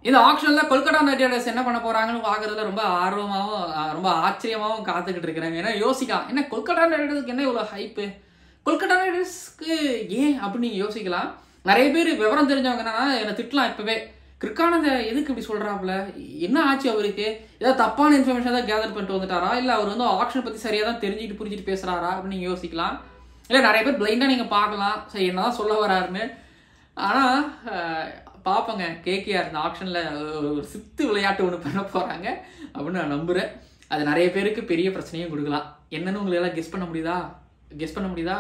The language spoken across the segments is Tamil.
இந்த ஆக்ஷன்ல கொல்கத்தா நைட் ரைடர்ஸ் என்ன பண்ண போறாங்கன்னு பாக்குறதுல ரொம்ப ஆர்வமாவும் அஹ், ரொம்ப ஆச்சரியமாவும் காத்துக்கிட்டு இருக்கிறாங்க ஏன்னா யோசிக்கலாம் என்ன கொல்கத்தா நைட் ரைடர்ஸ்க்கு என்ன இவ்வளவு ஹைப்பு கொல்கத்தா நைட் ரைடர்ஸ்க்கு ஏன் அப்படின்னு நீங்க யோசிக்கலாம் நிறைய பேர் விவரம் தெரிஞ்சவங்க என்னன்னா என்னை திட்டலாம் இப்பவே கிருக்கானந்த எதுக்கு இப்படி சொல்றாப்புல என்ன ஆச்சு அவருக்கு ஏதாவது தப்பான இன்ஃபர்மேஷன் தான் கேதர் பண்ணிட்டு வந்துட்டாரா இல்ல அவர் வந்து ஆக்ஷன் பத்தி சரியா தான் தெரிஞ்சுட்டு புரிஞ்சுட்டு பேசுறாரா அப்படின்னு நீங்க யோசிக்கலாம் இல்ல நிறைய பேர் பிளைண்டா நீங்க பார்க்கலாம் சரி என்னதான் சொல்ல வராருன்னு ஆனா அஹ், பாப்பங்க கேகேஆர் இந்த ஆப்ஷன்ல ஒரு சித்து விளையாட்டு ஒன்று பண்ண போறாங்க அப்படின்னு நான் நம்புறேன் அது நிறைய பேருக்கு பெரிய பிரச்சனையும் கொடுக்கலாம் என்னன்னு உங்களுக்கு எல்லாம் கெஸ் பண்ண முடியுதா கெஸ் பண்ண முடியுதா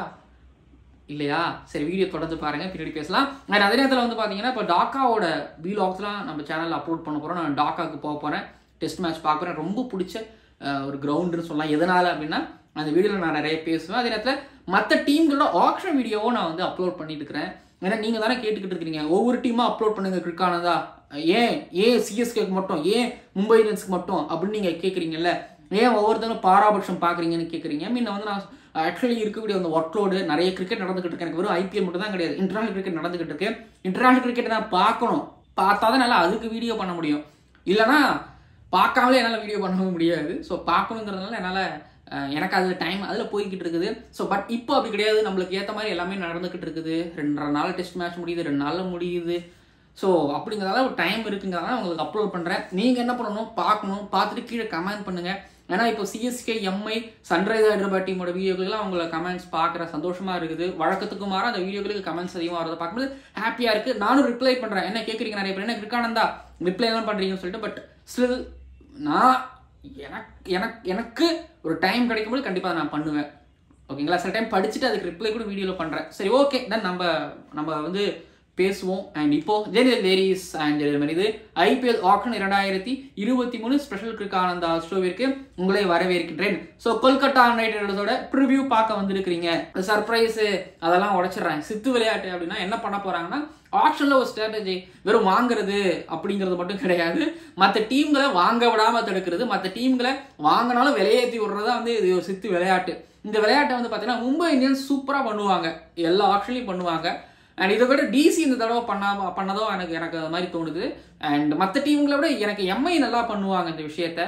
இல்லையா சரி வீடியோ தொடர்ந்து பாருங்க பின்னாடி பேசலாம் நான் அதே நேரத்தில் வந்து பார்த்தீங்கன்னா இப்போ டாக்காவோட வீலாக்ஸ்லாம் நம்ம சேனலில் அப்லோட் பண்ண போகிறோம் நான் டாக்காவுக்கு போக போகிறேன் டெஸ்ட் மேட்ச் பார்க்குறேன் ரொம்ப பிடிச்ச அஹ், ஒரு கிரவுண்டுன்னு சொல்லலாம் எதனால அப்படின்னா அந்த வீடியோவில் நான் நிறைய பேசுவேன் அதே நேரத்தில் மற்ற டீம்களோட ஆக்ஷன் வீடியோவும் நான் வந்து அப்லோட் பண்ணிட்டு இருக்கிறேன் ஏன்னா நீங்கள் தானே கேட்டுக்கிட்டு இருக்கிறீங்க ஒவ்வொரு டீமாக அப்லோட் பண்ணுங்க கிரிக்கானதா ஏன் ஏன் சிஎஸ்கேக்கு மட்டும் ஏன் மும்பை இந்தியன்ஸ்க்கு மட்டும் அப்படின்னு நீங்கள் கேட்குறீங்கல்ல ஏன் ஒவ்வொருத்தரும் பாராபட்சம் பார்க்குறீங்கன்னு கேட்குறீங்க முன்ன வந்து நான் ஆக்சுவலி இருக்கக்கூடிய அந்த ஒர்க் லோடு நிறைய கிரிக்கெட் நடந்துகிட்டு இருக்கு எனக்கு வெறும் ஐபிஎல் மட்டும் தான் கிடையாது இன்டர்நேஷனல் கிரிக்கெட் நடந்துகிட்டு இருக்கு இன்டர்நேஷனல் கிரிக்கெட் நான் பார்க்கணும் பார்த்தா தான் நல்லா அதுக்கு வீடியோ பண்ண முடியும் இல்லைனா பார்க்காமலே என்னால் வீடியோ பண்ண முடியாது ஸோ பார்க்கணுங்கிறதுனால என்னால் அஹ், எனக்கு அதில் டைம் அதில் போய்கிட்டு இருக்குது ஸோ பட் இப்போ அப்படி கிடையாது நம்மளுக்கு ஏற்ற மாதிரி எல்லாமே நடந்துக்கிட்டு இருக்குது ரெண்டரை நாள் டெஸ்ட் மேட்ச் முடியுது ரெண்டு நாளில் முடியுது ஸோ அப்படிங்கிறதால ஒரு டைம் இருக்குங்கிறதால உங்களுக்கு அப்லோட் பண்ணுறேன் நீங்கள் என்ன பண்ணணும் பார்க்கணும் பார்த்துட்டு கீழே கமெண்ட் பண்ணுங்கள் ஏன்னா இப்போ சிஎஸ்கே எம்ஐ சன்ரைஸ் ஹைதராபாத் டீமோட வீடியோக்கெல்லாம் அவங்கள கமெண்ட்ஸ் பார்க்குற சந்தோஷமா இருக்குது வழக்கத்துக்கு மாற அந்த வீடியோக்களுக்கு கமெண்ட்ஸ் அதிகமாக வரதை பார்க்கும்போது ஹாப்பியாக இருக்குது நானும் ரிப்ளை பண்ணுறேன் என்ன கேட்குறீங்க நிறைய பேர் என்ன கிருக்கானந்தா ரிப்ளை எல்லாம் பண்ணுறீங்கன்னு சொல்லிட்டு பட் ஸ்டில் நான் எனக்கு எனக்கு எனக்கு ஒரு டைம் கிடைக்கும்போது கண்டிப்பாக நான் பண்ணுவேன் ஓகேங்களா சில டைம் படிச்சுட்டு அதுக்கு ரிப்ளை கூட வீடியோவில் பண்ணுறேன் சரி ஓகே தென் நம்ம நம்ம வந்து பேசுவோம் அண்ட் இப்போ ஜெனியல் லேரிஸ் அண்ட் இது ஐபிஎல் ஆக்ஷன் இரண்டாயிரத்தி இருபத்தி மூணு ஸ்பெஷல் கிரிக்கானந்தா ஷோவிற்கு உங்களை வரவேற்கின்றேன் ஸோ கொல்கத்தா நைட் ரைடர்ஸோட ப்ரிவ்யூ பார்க்க வந்திருக்கிறீங்க சர்ப்ரைஸ் அதெல்லாம் உடைச்சிடுறாங்க சித்து விளையாட்டு அப்படின்னா என்ன பண்ண போறாங்கன்னா ஆப்ஷன்ல ஒரு ஸ்ட்ராட்டஜி வெறும் வாங்குறது அப்படிங்கிறது மட்டும் கிடையாது மற்ற டீம்களை வாங்க விடாம தடுக்கிறது மற்ற டீம்களை வாங்கினாலும் விலையேற்றி விடுறது தான் வந்து இது ஒரு சித்து விளையாட்டு இந்த விளையாட்டை வந்து பார்த்தீங்கன்னா மும்பை இந்தியன்ஸ் சூப்பராக பண்ணுவாங்க எல்லா ஆப்ஷன்லையும் பண்ணுவாங்க அண்ட் இதை விட டிசி இந்த தடவை பண்ணா பண்ணதும் எனக்கு எனக்கு அது மாதிரி தோணுது அண்ட் மற்ற டீம்களை விட எனக்கு எம்ஐ நல்லா பண்ணுவாங்க இந்த விஷயத்த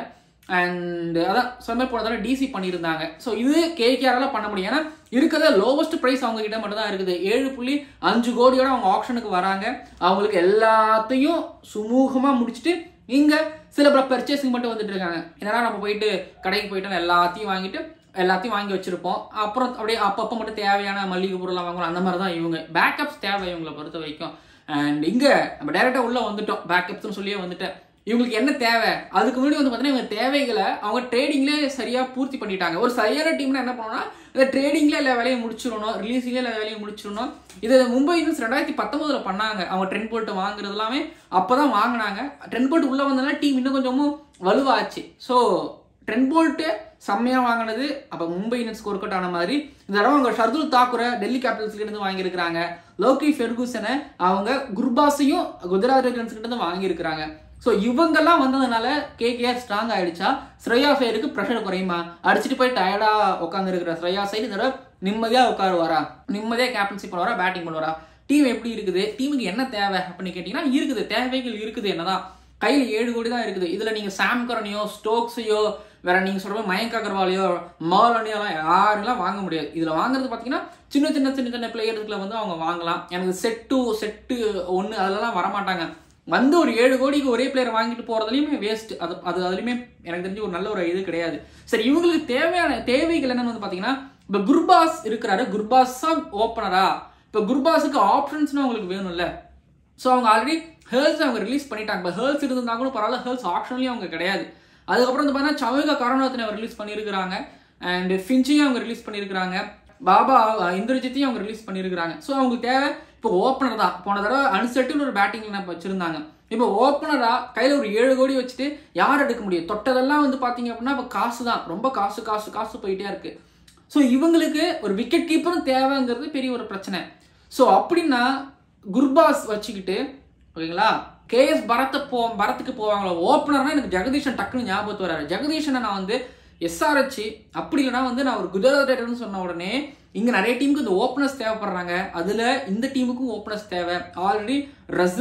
அண்ட் அதான் சொன்ன போன தடவை டிசி பண்ணியிருந்தாங்க ஸோ இது கேகேஆரால பண்ண முடியும் ஏன்னா இருக்கிறத லோவஸ்ட் ப்ரைஸ் அவங்க கிட்ட மட்டும் தான் இருக்குது ஏழு புள்ளி அஞ்சு கோடியோட அவங்க ஆப்ஷனுக்கு வராங்க அவங்களுக்கு எல்லாத்தையும் சுமூகமாக முடிச்சுட்டு இங்க சில பல பர்ச்சேசிங் மட்டும் வந்துட்டு இருக்காங்க என்னன்னா நம்ம போயிட்டு கடைக்கு போயிட்டு எல்லாத்தையும் வாங்கிட்டு எல்லாத்தையும் வாங்கி வச்சிருப்போம் அப்புறம் அப்படியே அப்பப்போ மட்டும் தேவையான மல்லிகை பொருளாக வாங்கலாம் அந்த மாதிரி தான் இவங்க பேக்கப்ஸ் தேவை இவங்களை பொறுத்த வரைக்கும் அண்ட் இங்க நம்ம டைரக்டா உள்ள வந்துட்டோம் பேக்கப்ஸ்னு சொல்லியே வந்துட்டேன் இவங்களுக்கு என்ன தேவை அதுக்கு முன்னாடி வந்து பார்த்தீங்கன்னா இவங்க தேவைகளை அவங்க ட்ரேடிங்லேயே சரியா பூர்த்தி பண்ணிட்டாங்க ஒரு சரியான டீம்னா என்ன பண்ணணும்னா இந்த ட்ரேடிங்ல எல்லா வேலையும் முடிச்சிடணும் ரிலீஸிங்ல எல்லா வேலையும் முடிச்சிடணும் இது மும்பை இந்தியன்ஸ் ரெண்டாயிரத்தி பத்தொன்பதுல பண்ணாங்க அவங்க ட்ரெண்ட் போல்ட் வாங்குறது எல்லாமே அப்பதான் வாங்கினாங்க ட்ரெண்ட் போல்ட் உள்ள வந்ததுனால டீம் இன்னும் கொஞ்சமும் வலுவாச்சு ஸோ ட்ரெண்ட் போல்ட்டு செம்மையாக வாங்கினது அப்போ மும்பை இந்தியன்ஸ் ஒர்க் அவுட் ஆன மாதிரி இந்த தடவை அவங்க ஷர்துல் தாக்கூரை டெல்லி கேபிட்டல்ஸ்ல இருந்து வாங்கியிருக்கிறாங்க லோகி ஃபெர்கூசனை அவங்க குர்பாஸையும் குஜராத் டைட்டன்ஸ் கிட்ட இருந்து வாங்கியிருக்கிறாங்க ஸோ இவங்கெல்லாம் வந்ததுனால கேகேஆர் ஸ்ட்ராங் ஆயிடுச்சா ஸ்ரேயா ஃபேருக்கு ப்ரெஷர் குறையுமா அடிச்சுட்டு போய் டயர்டா உட்காந்து இருக்கிற ஸ்ரேயா சைடு இந்த தடவை நிம்மதியா உட்காருவாரா நிம்மதியா கேப்டன்சி பண்ணுவாரா பேட்டிங் பண்ணுவாரா டீம் எப்படி இருக்குது டீமுக்கு என்ன தேவை அப்படின்னு கேட்டீங்கன்னா இருக்குது தேவைகள் இருக்குது என்னதான் கையில் ஏழு கோடி தான் இருக்குது இதுல நீங்க சாம் கரனையோ ஸ்டோக்ஸையோ வேற நீங்க சொல்ற மாதிரி மயங்க் அகர்வாலையோ மாலனியோலாம் யாரெல்லாம் வாங்க முடியாது இதுல வாங்குறது பாத்தீங்கன்னா சின்ன சின்ன சின்ன சின்ன பிளேயர்ஸ்ல வந்து அவங்க வாங்கலாம் எனக்கு செட்டு செட்டு ஒன்று அதெல்லாம் வரமாட்டாங்க வந்து ஒரு ஏழு கோடிக்கு ஒரே பிளேயர் வாங்கிட்டு போறதுலயுமே வேஸ்ட் அது அது அதுலயுமே எனக்கு தெரிஞ்சு ஒரு நல்ல ஒரு இது கிடையாது சரி இவங்களுக்கு தேவையான தேவைகள் என்னன்னு வந்து பாத்தீங்கன்னா இப்ப குர்பாஸ் இருக்கிறாரு குர்பாஸ் ஓப்பனரா இப்ப குர்பாஸுக்கு ஆப்ஷன்ஸ்னு உங்களுக்கு வேணும்ல ஸோ அவங்க ஆல்ரெடி ஹேர்ஸ் அவங்க ரிலீஸ் பண்ணிட்டாங்க இப்போ ஹேர்ஸ் இருந்தா கூட பரவாயில்ல ஹேர்ஸ் ஆப்ஷன்லேயும் அவங்க கிடையாது அதுக்கப்புறம் வந்து பார்த்தீங்கன்னா சமீக கருணாத்தினை அவர் ரிலீஸ் பண்ணியிருக்கிறாங்க அண்ட் ஃபின்ச்சையும் அவங்க ரிலீஸ் பண்ணியிருக்கிறாங்க பாபா அஹ், இந்திரஜித்தையும் அவங்க ரிலீஸ் பண்ணியிருக்கிறாங்க ஸோ அவங்களுக்கு தேவை இப்போ ஓப்பனர் தான் போன தடவை அன்செட்டுன்னு ஒரு பேட்டிங் நம்ம வச்சிருந்தாங்க இப்போ ஓப்பனரா கையில் ஒரு ஏழு கோடி வச்சுட்டு யார் எடுக்க முடியும் தொட்டதெல்லாம் வந்து பார்த்தீங்க அப்படின்னா இப்போ காசு தான் ரொம்ப காசு காசு காசு போயிட்டே இருக்கு ஸோ இவங்களுக்கு ஒரு விக்கெட் கீப்பரும் தேவைங்கிறது பெரிய ஒரு பிரச்சனை ஸோ அப்படின்னா குர்பாஸ் வச்சுக்கிட்டு ஓகேங்களா கேஎஸ் பரத்தை போ பரத்துக்கு போவாங்களோ ஓப்பனர்னா எனக்கு ஜெகதீஷன் டக்குன்னு ஞாபகத்து வராரு ஜெகதீஷனை நான் வந்து எஸ்ஆர்ஹெச் அப்படி இல்லைனா வந்து நான் ஒரு குஜராத் ரைடர்னு சொன்ன உடனே இங்க நிறைய டீமுக்கு இந்த ஓப்பனர்ஸ் தேவைப்படுறாங்க அதுல இந்த டீமுக்கும் ஓப்பனர்ஸ் தேவை ஆல்ரெடி ரசில்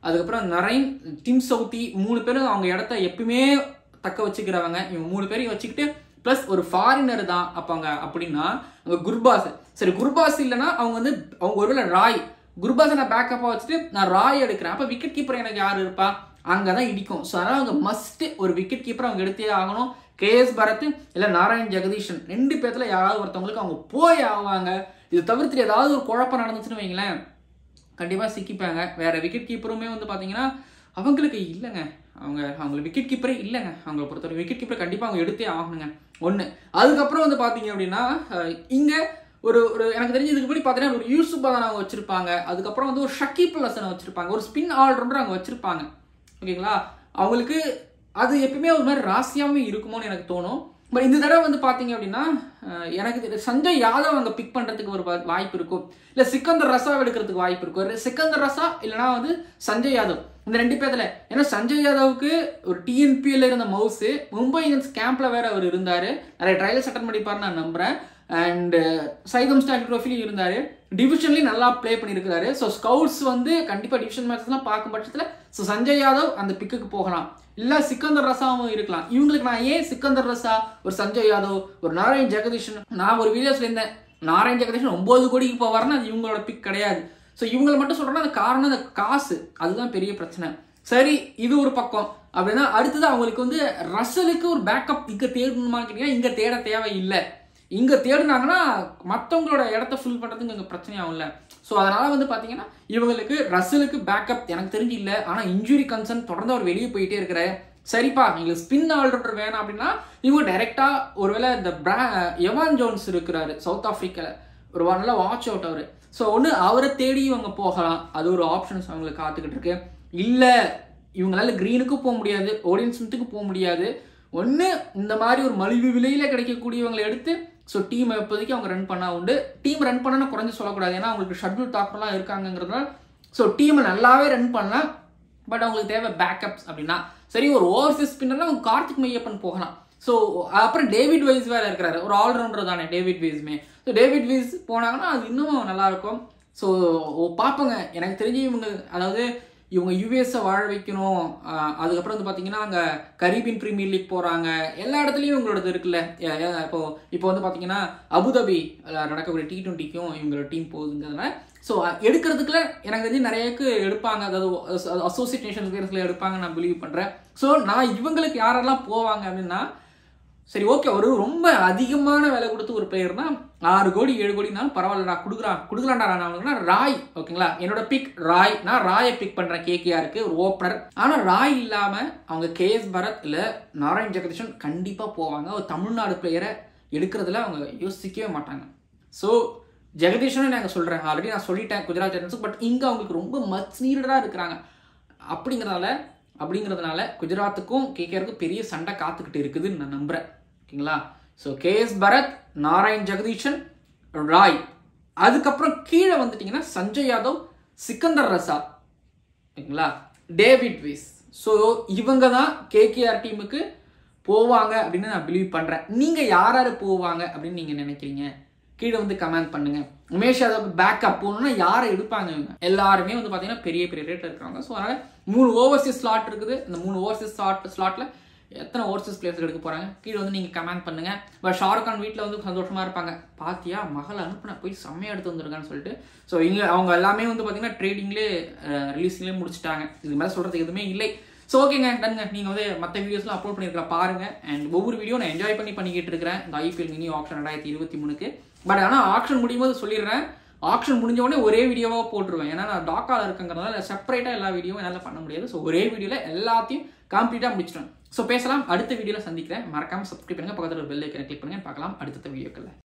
அதுக்கப்புறம் நரைன் டிம் சவுத்தி மூணு பேரும் அவங்க இடத்த எப்பயுமே தக்க வச்சுக்கிறவங்க இவங்க மூணு பேரையும் வச்சுக்கிட்டு ப்ளஸ் ஒரு ஃபாரினர் தான் அப்போ அங்கே அப்படின்னா அங்கே குர்பாஸ் சரி குர்பாஸ் இல்லைன்னா அவங்க வந்து அவங்க ஒருவேளை ராய் குர்பாஸை நான் பேக்கப்பாக வச்சுட்டு நான் ராய் எடுக்கிறேன் அப்போ விக்கெட் கீப்பர் எனக்கு யார் இருப்பா அங்கே தான் இடிக்கும் ஸோ அதனால் அவங்க மஸ்ட்டு ஒரு விக்கெட் கீப்பர் அவங்க எடுத்தே ஆகணும் கேஎஸ் பரத் இல்லை நாராயண் ஜெகதீஷன் ரெண்டு பேர்த்துல யாராவது ஒருத்தவங்களுக்கு அவங்க போய் ஆவாங்க இது தவிர்த்து ஏதாவது ஒரு குழப்பம் நடந்துச்சுன்னு வைங்களேன் கண்டிப்பாக சிக்கிப்பாங்க வேற விக்கெட் கீப்பருமே வந்து பார்த்தீங்கன்னா அவங்களுக்கு இல்லைங்க அவங்க அவங்களுக்கு விக்கெட் கீப்பரே இல்லைங்க அவங்கள பொறுத்தவரை விக்கெட் கீப்பர் கண்டிப்பாக அவங்க எடுத்தே ஆகணுங்க ஒன்று அதுக்கப்புறம் வந்து பார்த்தீங்க அப்படின்னா இங்கே ஒரு ஒரு எனக்கு தெரிஞ்சு இதுக்கு முன்னாடி பார்த்தீங்கன்னா ஒரு யூசுப் பதான் அவங்க வச்சிருப்பாங்க அதுக்கப்புறம் வந்து ஒரு ஷக்கீப் லசனை வச்சிருப்பாங்க ஒரு ஸ்பின் ஆல்ரவுண்டர் அவங்க வச்சிருப்பாங்க ஓகேங்களா அவங்களுக்கு அது எப்பயுமே ஒரு மாதிரி ராசியாகவே இருக்குமோன்னு எனக்கு தோணும் பட் இந்த தடவை வந்து பார்த்தீங்க அப்படின்னா அஹ், எனக்கு தெரி- சஞ்சய் யாதவ் அங்கே பிக் பண்ணுறதுக்கு ஒரு வா- வாய்ப்பு இருக்கும் இல்லை சிக்கந்தர் ரசா எடுக்கிறதுக்கு வாய்ப்பு இருக்கும் ஒரு சிக்கந்தர் ரசா இல்லைனா வந்து சஞ்சய் யாதவ் இந்த ரெண்டு பேர்த்துல ஏன்னா சஞ்சய் யாதவுக்கு ஒரு டிஎன்பிஎல் இருந்த மவுஸு மும்பை இந்தியன்ஸ் கேம்ப்ல வேற அவர் இருந்தாரு நிறைய ட்ரையல்ஸ் அட்டன் பண்ணிப்பாரு நான் நம்புறேன் அண்ட் சைதம் ஸ்டாக் ட்ரோஃபிலையும் இருந்தாரு டிவிஷன்லையும் நல்லா ப்ளே பண்ணியிருக்கிறாரு ஸோ ஸ்கவுட்ஸ் வந்து கண்டிப்பாக டிவிஷன் மேட்ச்லாம் பார்க்கும் பட்சத்தில் ஸோ சஞ்சய் யாதவ் அந்த பிக்குக்கு போகலாம் இல்லை சிக்கந்தர் ரசாவும் இருக்கலாம் இவங்களுக்கு நான் ஏன் சிக்கந்தர் ரசா ஒரு சஞ்சய் யாதவ் ஒரு நாராயண் ஜெகதீஷன் நான் ஒரு வீடியோ சொல்லியிருந்தேன் நாராயண் ஜெகதீஷன் ஒன்பது கோடிக்கு போவார்னா அது இவங்களோட பிக் கிடையாது ஸோ இவங்களை மட்டும் சொல்றேன்னா அது காரணம் அந்த காசு அதுதான் பெரிய பிரச்சனை சரி இது ஒரு பக்கம் அப்படின்னா அடுத்தது அவங்களுக்கு வந்து ரசலுக்கு ஒரு பேக்கப் இங்க தேடணுமான்னு கேட்டீங்கன்னா இங்க தேட தேவை இல்லை இங்க தேடுனாங்கன்னா மற்றவங்களோட இடத்த ஃபில் பண்றதுக்கு இங்க பிரச்சனை ஆகும்ல ஸோ அதனால வந்து பாத்தீங்கன்னா இவங்களுக்கு ரசலுக்கு பேக்கப் எனக்கு தெரிஞ்சு இல்லை ஆனா இன்ஜுரி கன்சர்ன் தொடர்ந்து அவர் வெளியே போயிட்டே இருக்கிறாரு சரிப்பா எங்களுக்கு ஸ்பின் ஆல்ரவுண்டர் வேணாம் அப்படின்னா இவங்க டைரக்டா ஒருவேளை இந்த பிரா எவான் ஜோன்ஸ் இருக்கிறாரு சவுத் ஆப்பிரிக்கால ஒரு நல்ல வாட்ச் அவுட் அவரு ஸோ ஒன்று அவரை தேடி இவங்க போகலாம் அது ஒரு ஆப்ஷன்ஸ் அவங்களுக்கு காத்துக்கிட்டு இருக்கு இல்லை இவங்களால க்ரீனுக்கும் போக முடியாது ஓடியன் ஸ்மித்துக்கு போக முடியாது ஒன்று இந்த மாதிரி ஒரு மலிவு விலையில் கிடைக்கக்கூடியவங்களை எடுத்து ஸோ டீம் இப்போதைக்கு அவங்க ரன் பண்ணா உண்டு டீம் ரன் பண்ணனா குறைஞ்சு சொல்லக்கூடாது ஏன்னா அவங்களுக்கு ஷெட்யூல் தாக்கம்லாம் இருக்காங்கங்கிறதுனால ஸோ டீமை நல்லாவே ரன் பண்ணலாம் பட் அவங்களுக்கு தேவை பேக்கப்ஸ் அப்படின்னா சரி ஒரு ஓவர்சீஸ் ஸ்பின்னர்னா அவங்க கார்த்திக் மையப்பன் போகலாம் ஸோ அப்புறம் டேவிட் வைஸ் வேற இருக்கிறாரு ஒரு ஆல்ரவுண்டர் தானே டேவிட் வைஸ்மே ஸோ டேவிட் வைஸ் போனாங்கன்னா அது இன்னும் நல்லா இருக்கும் ஸோ பார்ப்போங்க எனக்கு தெரிஞ்சு இவங்க அதாவது இவங்க யூஎஸை வாழ வைக்கணும் ஆஹ் அதுக்கப்புறம் வந்து பார்த்தீங்கன்னா அங்கே கரீபியன் பிரீமியர் லீக் போகிறாங்க எல்லா இடத்துலையும் இவங்களோடது இருக்குல்ல எ- எ- இப்போ இப்போ வந்து பார்த்தீங்கன்னா அபுதாபி அஹ் நடக்கக்கூடிய டி டுவெண்ட்டிக்கும் இவங்களோட டீம் போகுதுங்கிறதுனால ஸோ எடுக்கிறதுக்குள்ள எனக்கு தெரிஞ்சு நிறையக்கு எடுப்பாங்க அதாவது அசோசியேட் நேஷன்ஸ் பேர்ஸில் எடுப்பாங்க நான் பிலீவ் பண்ணுறேன் ஸோ நான் இவங்களுக்கு யாரெல்லாம் போவாங்க அப்படின்னா சரி ஓகே ஒரு ரொம்ப அதிகமான விலை கொடுத்து ஒரு பிளேயர்னா ஆறு கோடி ஏழு கோடினாலும் பரவாயில்லடா கொடுக்குறான் கொடுக்கலாம்டா நான் அவனுக்குனா ராய் ஓகேங்களா என்னோட பிக் ராய் நான் ராயை பிக் பண்றேன் கேகேஆருக்கு ஒரு ஓப்பனர் ஆனா ராய் இல்லாம அவங்க கேஎஸ் பரத் இல்ல நாராயண் ஜெகதீஷன் கண்டிப்பா போவாங்க ஒரு தமிழ்நாடு பிளேயரை எடுக்கிறதுல அவங்க யோசிக்கவே மாட்டாங்க ஸோ ஜெகதீஷனும் நாங்கள் சொல்கிறேன் ஆல்ரெடி நான் சொல்லிட்டேன் குஜராத் டைட்டன்ஸ் பட் இங்கே அவங்களுக்கு ரொம்ப மச் நீடடாக இருக்கிறாங்க அப்படிங்கிறதால அப்படிங்கிறதுனால குஜராத்துக்கும் கேகேஆருக்கும் பெரிய சண்டை காத்துக்கிட்டு இருக்குதுன்னு நான் நம்புகிறேன் ஓகேங்களா so KS Bharat Narayan Jagadeesan Roy அதுக்கப்புறம் கீழே வந்துட்டிங்கன்னா சஞ்சய் யாதவ் சிக்கந்தர் ரசா ஓகேங்களா டேவிட் வீஸ் ஸோ இவங்க தான் கேகேஆர் டீமுக்கு போவாங்க அப்படின்னு நான் பிலீவ் பண்ணுறேன் நீங்கள் யார் யார் போவாங்க அப்படின்னு நீங்கள் நினைக்கிறீங்க கீழே வந்து கமெண்ட் பண்ணுங்க உமேஷ் யாதவ் பேக்கப் போகணும்னா யாரை எடுப்பாங்க இவங்க எல்லாருமே வந்து பார்த்தீங்கன்னா பெரிய பெரிய ரேட் இருக்கிறாங்க ஸோ அதனால் மூணு ஓவர்சீஸ் ஸ்லாட் இருக்குது இந்த மூணு ஓவர்சீஸ் ஸ்லாட் ஸ்லாட்டில் எத்தனை ஓவர்சீஸ் பிளேயர்ஸ் எடுக்க போகிறாங்க கீழே வந்து நீங்கள் கமெண்ட் பண்ணுங்க பட் ஷாருக் கான் வீட்டில் வந்து சந்தோஷமாக இருப்பாங்க பாத்தியா மகள் அனுப்புன போய் செம்மையாக எடுத்து வந்திருக்கான்னு சொல்லிட்டு ஸோ இங்கே அவங்க எல்லாமே வந்து பார்த்தீங்கன்னா ட்ரேடிங்லேயே ரிலீஸ்லேயே முடிச்சிட்டாங்க இது மேலே சொல்கிறதுக்கு எதுவுமே இல்லை ஸோ ஓகேங்க டன்ங்க நீங்கள் வந்து மற்ற வீடியோஸ்லாம் அப்லோட் பண்ணியிருக்கலாம் பாருங்க அண்ட் ஒவ்வொரு வீடியோ நான் என்ஜாய் பண்ணி பண்ணிக்கிட்டு இருக்கிறேன் இந்த ஐபிஎல் மினி ஆப்ஷன் ரெண்டாயிரத்தி இருபத்தி மூணுக்கு பட் ஆனால் ஆப்ஷன் முடியும் போது சொல்லிடுறேன் ஆப்ஷன் முடிஞ்ச உடனே ஒரே வீடியோவாக போட்டுருவேன் ஏன்னா நான் டாக்கால இருக்கங்கிறதுனால செப்பரேட்டாக எல்லா வீடியோவும் என்னால் பண்ண முடியாது ஸோ ஒரே வீடியோவில் எல்லாத்தையும் கம்ப்ளீட்டாக முடிச்சிட்டேன் ஸோ பேசலாம் அடுத்த வீடியோவில் சந்திக்கிறேன் மறக்காம சப்ஸ்கிரைப் பண்ணுங்க பக்கத்தில் ஒரு பெல் ஐக்கனை கிளிக் பண்ணுங்க பார்க்கலாம் அடுத்த வீடியோக்களில்